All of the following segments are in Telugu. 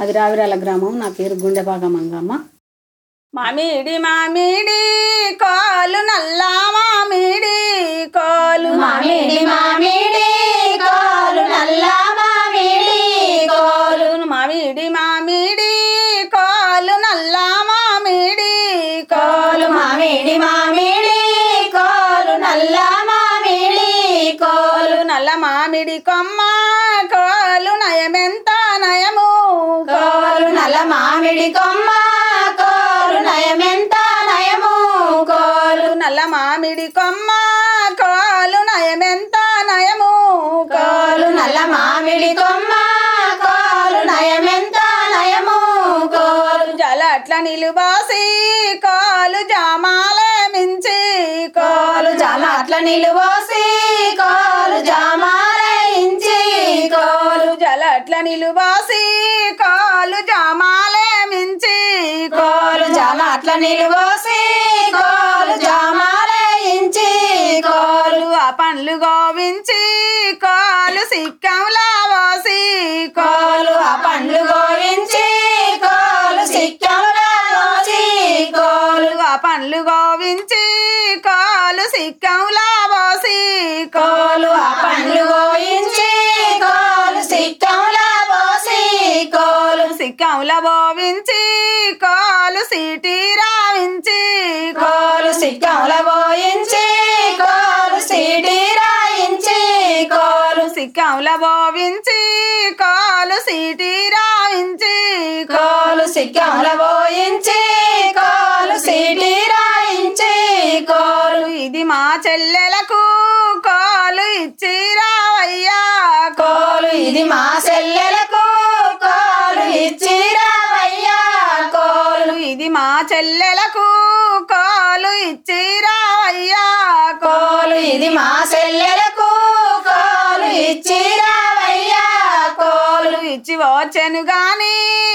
అది రావిరాల గ్రామం నా పేరు గుండెపాక మంగమ్మ మామిడి మామిడి కోలు నల్ల మామిడి కోలు మామిడి మామిడి కోలు నల్ల మామిడి కోలు మామిడి మామిడి కోలు నల్ల మామిడి కోలు మామిడి మామిడి కోలు నల్ల మామిడి కోలు కోలు నల్ల మామిడి కొమ్మ కోలు నయమెంత నయము కోలు నల్ల మామిడి కొమ్మ కోలు నయమెంత నయము కోలు నల్ల మామిడి కొమ్మ కోలు నయమెంత నయము కోలు నల్ల మామిడి కొమ్మ కోలు నయమెంత నయము కోలు జల అట్ల నిలుబాసి కోలు జామాలే మించి కోలు జామ అట్ల నిలువోసి కోలు జామాలయించి కోలు జల అట్ల నిలుబాసి కోలు జామాలే మించి కోలు జామ అట్ల నిలువోసి కోలు జామాలయించి కోలు ఆ పండ్లు గోవించి కోలు సిక్కంలా వాసి కోలు ఆ పండ్లు గోవించి కోలు సిక్కములా దోచి కోలు ఆ పండ్లు గోవించి కోలు సిక్కంలా వాసి కోలు ఆ పండ్లు గోవించి కోలు సిక్కములా పోసి కోలు సిక్కంల బోవించి కోలు సీటి రావించి కోలు సిక్కముల పోయించి కోలు సీటి రాయించి కోలు సిక్కంల బోవించి కోలు సీటి రావించి కోలు సిక్కముల పోయించి కోలు సీటి రాయించి కోలు ఇది మా చెల్లెలకు కోలు ఇచ్చి రావయ్యా కోలు ఇది మా సెల్లెలకు కోలు ఇచ్చి రావయ్యా కోలు ఇది మా చెల్లెలకు కోలు ఇచ్చి రావయ్యా కోలు ఇది మా సెల్లెలకు కోలు ఇచ్చి రావయ్యా కోలు ఇచ్చి వచ్చెను గాని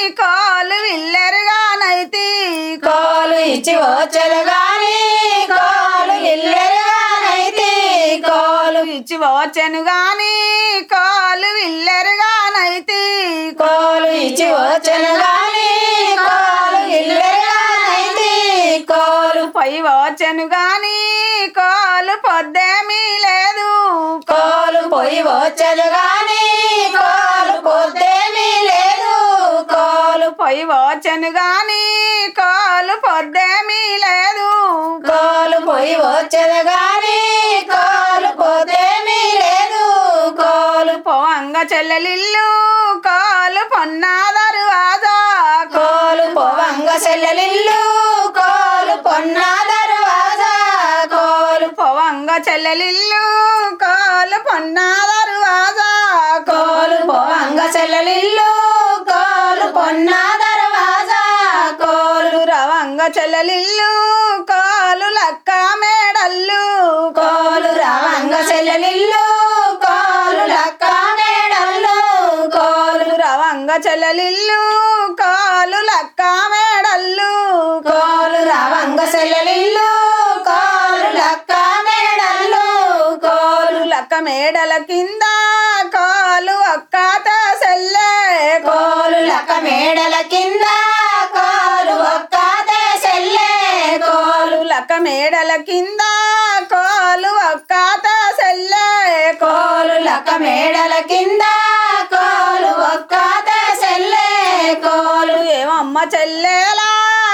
కోలు విల్లెరుగానైతి కోలు ఇచ్చి వచ్చలు గాని కోలు ఇల్లెరుగానైతి కోలు ఇచ్చి వచ్చెను గాని కోలు విల్లెరుగానైతి కోలు ఇచ్చి వచ్చలు గాని కోలు ఇల్లెరుగానైతి కోలు పై వచ్చెను గాని కోలు పొద్దేమీ లేదు కోలు పోయి వచ్చలు గాని కోలు పొద్దేమీ లేదు కోలు పై వచ్చెను గాని కోలు పొద్దేమీ లేదు కోలు పోయి వచ్చదు గాని కోలు పొద్దేమీ లేదు కోలు పోవంగ చెల్లెలిల్లు కోలు పొన్నాదరు ఆజా కోలు పొవంగ సెల్లలిల్లు కోలు పొన్న దర్వాజా కోలు పోవంగ చెల్లెలిల్లు కోలు పొన్నాదరు ఆజా కోలు పొవంగ సెల్లలిల్లు కోలు పొన్న దర్వాజా కోలు రవంగ చెల్లెలిల్లు కోలు లక్క మేడల్లు కోలు రావంగ సెల్లలిల్లు కోలు లక్క మేడల్లు కోలు రవంగ చెల్లెలిల్లు కోలు లక్క మేడల్లు కోలు రావంగ సెల్లలిల్లు కోలు లక్క మేడల్లు కోలు లక్క మేడల కింద కోలు ఒక్కత సెల్లే కోలు లక్క మేడల కింద కోలు ఒక్క సెల్లే కోలు లక్క మేడల కింద కోలు ఒక్కత సెల్లే కోలు లక్క మేడల కింద కోలు ఒక్క సెల్లే కోలు ఏమమ్మ చెల్లేలా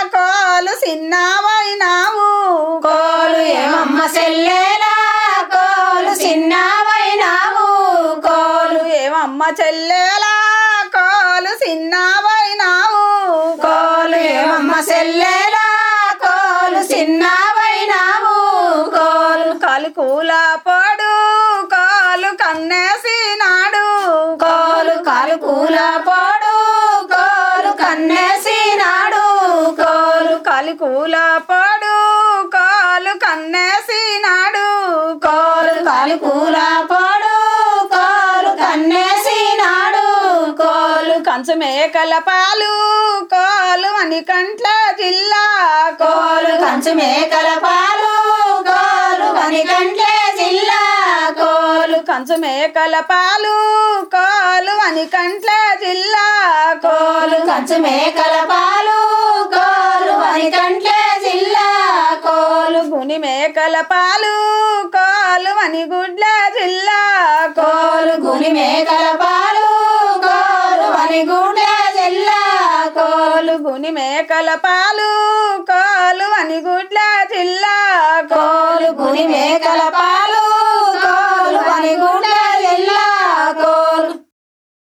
కోలు చిన్నవైనావు కోలు ఏమమ్మ సెల్లేలా కోలు చిన్నవైనావు కోలు ఏమమ్మ చెల్లేలా కోలు చిన్నవైనావు కోలు ఏమమ్మ సెల్లేలా కోలు చిన్నవైనావు కోలు కాలు కూల పడు కాలు కన్నేసినాడు కోలు కాలు కూల పోడు కోలు కన్నేసినాడు కోలు కాలు కూల పడు కాలు కన్నేసినాడు కోలు కాలు కూల పోడు కోలు కన్నేసినాడు కోలు కంచు మేకల పాలు కోలు మణికంట్ల జిల్లా కోలు కంచు మేకల పాలు కోలు వనికంట్లే జిల్లా కోలు కంచు మేకల పాలు కోలు మణికంట్ల జిల్లా కోలు కంచు మేకల పాలు కోలు అని కంట్లే జిల్లా కోలు గుని మేకల పాలు కోలు అని గుడ్ల జిల్లా కోలు గుని మేకల పాలు కోలు అని గుడ్ల జిల్లా కోలు గుని మేకల పాలు కోలు అని గుడ్ల జిల్లా కోలు గుని మేకల